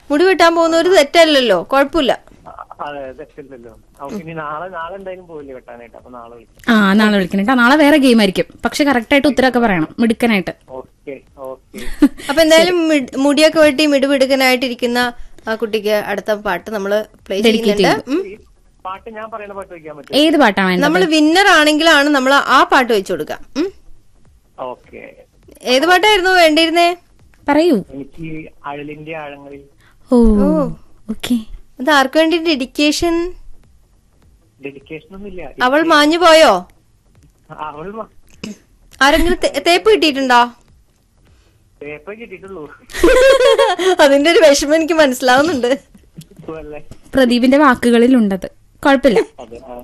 മുടി വെട്ടാൻ പോകുന്ന ഒരു തെറ്റല്ലല്ലോ കുഴപ്പമില്ല അതെ തെറ്റില്ലല്ലോ നമുക്ക് ഇനി നാളെ നാളെ എന്തായാലും പോയില്ലേ വെട്ടാനായിട്ട് അപ്പൊ നാളെ വിളിക്കാം ആ നാളെ വിളിക്കണം കേട്ടോ നാളെ വേറെ ഗെയിം ആയിരിക്കും പക്ഷെ കറക്റ്റ് ആയിട്ട് ഉത്തരമൊക്കെ പറയണം മിടുക്കനായിട്ട് ഓക്കെ ഓക്കെ അപ്പൊ എന്തായാലും മിഡ്- മുടിയൊക്കെ വെട്ടി മിടുമിടുക്കനായിട്ടിരിക്കുന്ന ആ കുട്ടിക്ക് അടുത്ത പാട്ട് നമ്മള് പ്ലേ ചെയ്യുന്നുണ്ട് ഉം. പാട്ട് ഞാൻ പറയുന്ന പാട്ട് വെക്കാൻ പറ്റും ഏത് പാട്ടാണ് വേണ്ടത് നമ്മൾ വിന്നർ ആണെങ്കിലാണ് നമ്മൾ ആ പാട്ട് വെച്ചു കൊടുക്കുക ഉം. ഓക്കെ ഏത് പാട്ടായിരുന്നു വേണ്ടിയിരുന്നേ പറയൂ എനിക്ക് അഴലിന്റെ ആഴങ്ങളിൽ ഓ ഓ ഓക്കെ അത് ആർക്ക് വേണ്ടി ഡെഡിക്കേഷൻ ഡെഡിക്കേഷൻ ഒന്നുമില്ല അവൾ മാഞ്ഞു പോയോ അവൾ മ- ആരെങ്കിലും തേ- തേപ്പ് കിട്ടിയിട്ടുണ്ടോ പേപ്പർ കിട്ടിയിട്ടുള്ളൂ അതിന്റെ ഒരു വിഷമം എനിക്ക് മനസ്സിലാവുന്നുണ്ട് അല്ലേ പ്രദീപിന്റെ വാക്കുകളിലുണ്ടത് കുഴപ്പമില്ല അതെ ആ.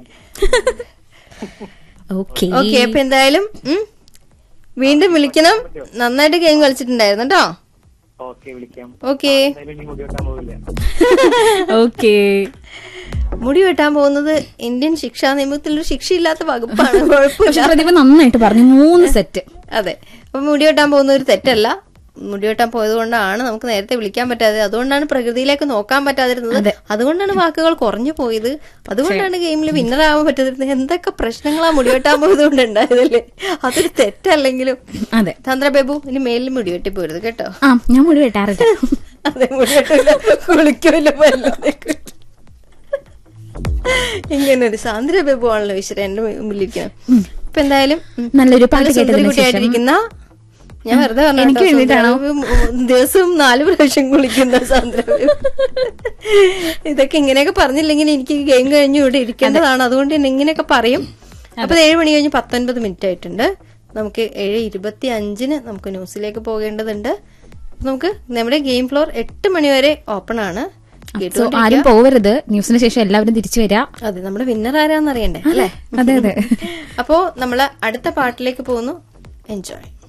ഓക്കെ ഓക്കെ അപ്പൊ എന്തായാലും ഉം, വീണ്ടും വിളിക്കണം നന്നായിട്ട് ഗെയിം കളിച്ചിട്ടുണ്ടായിരുന്നു കേട്ടോ ഓക്കെ വിളിക്കാം ഓക്കെ എന്തായാലും ഇനി മുടി വെട്ടാൻ പോവില്ല ഓക്കെ മുടി വെട്ടാൻ പോകുന്നത് ഇന്ത്യൻ ശിക്ഷാ നിയമത്തിൽ ഒരു ശിക്ഷയില്ലാത്ത വകുപ്പാണ് കുഴപ്പമില്ല പക്ഷെ പ്രദീപ് നന്നായിട്ട് പറഞ്ഞു മൂന്ന് സെറ്റ് അതെ അപ്പൊ മുടി വെട്ടാൻ പോകുന്ന ഒരു തെറ്റല്ല മുടി വെട്ടാൻ പോയത് കൊണ്ടാണ് നമുക്ക് നേരത്തെ വിളിക്കാൻ പറ്റാതെ അതുകൊണ്ടാണ് പ്രകൃതിയിലേക്ക് നോക്കാൻ പറ്റാതിരുന്നത് അതുകൊണ്ടാണ് വാക്കുകൾ കുറഞ്ഞു പോയത് അതുകൊണ്ടാണ് ഗെയിമിൽ വിന്നർ ആവാൻ പറ്റാതിരുന്നത് എന്തൊക്കെ പ്രശ്നങ്ങളാ മുടി വെട്ടാൻ പോയത് കൊണ്ട് ഉണ്ടായതല്ലേ അതൊരു തെറ്റല്ലെങ്കിലും അതെ ചന്ദ്ര ബേബു ഇനി മേലിൽ മുടി വെട്ടി പോരുത് കേട്ടോ ആ ഞാൻ മുടി വെട്ടാറില്ല അതെ മുടി വെട്ടില്ല കുളിക്കില്ല ഇങ്ങനെ ഒരു സാന്ദ്ര ബേബു ആണല്ലോ ഈശ്വര എന്റെ മുമ്പിലിരിക്കുന്നത് ഇപ്പൊ എന്തായാലും ഉം. നല്ലൊരു പാട്ട് നല്ല സുന്ദരി കേട്ടതിന് ശേഷം കുട്ടിയായിട്ടിരിക്കുന്ന ഞാൻ വെറുതെ പറഞ്ഞു എനിക്ക് കേട്ടോ, വേണ്ടിയിട്ടാണോ? സുന്ദര ബേബു ദിവസവും നാല് പ്രാവശ്യം കുളിക്കുന്ന സാന്ദ്ര ബേബു ഇതൊക്കെ ഇങ്ങനെയൊക്കെ പറഞ്ഞില്ലെങ്കിൽ എനിക്ക് ഗെയിം കഴിഞ്ഞ് ഇവിടെ ഇരിക്കേണ്ടതാണ് അതുകൊണ്ട് തന്നെ ഇങ്ങനെയൊക്കെ പറയും അപ്പൊ ഏഴ് മണി കഴിഞ്ഞ് പത്തൊൻപത് മിനിറ്റ് ആയിട്ടുണ്ട് നമുക്ക് ഏഴ് ഇരുപത്തി അഞ്ചിന് നമുക്ക് ന്യൂസിലേക്ക് പോകേണ്ടതുണ്ട് അപ്പൊ നമുക്ക് നമ്മുടെ ഗെയിം ഫ്ലോർ എട്ട് മണി വരെ ഓപ്പൺ ആണ് സോ കേട്ടുകൊണ്ടിരിക്കുക. ആരും പോവരുത് ന്യൂസിന് ശേഷം എല്ലാവരും തിരിച്ചു വരാ അതെ നമ്മുടെ വിന്നർ ആരാന്ന് അറിയണ്ടേ അല്ലേ അതെ അതെ അപ്പോ നമ്മള് അടുത്ത പാട്ടിലേക്ക് പോകുന്നു എൻജോയ്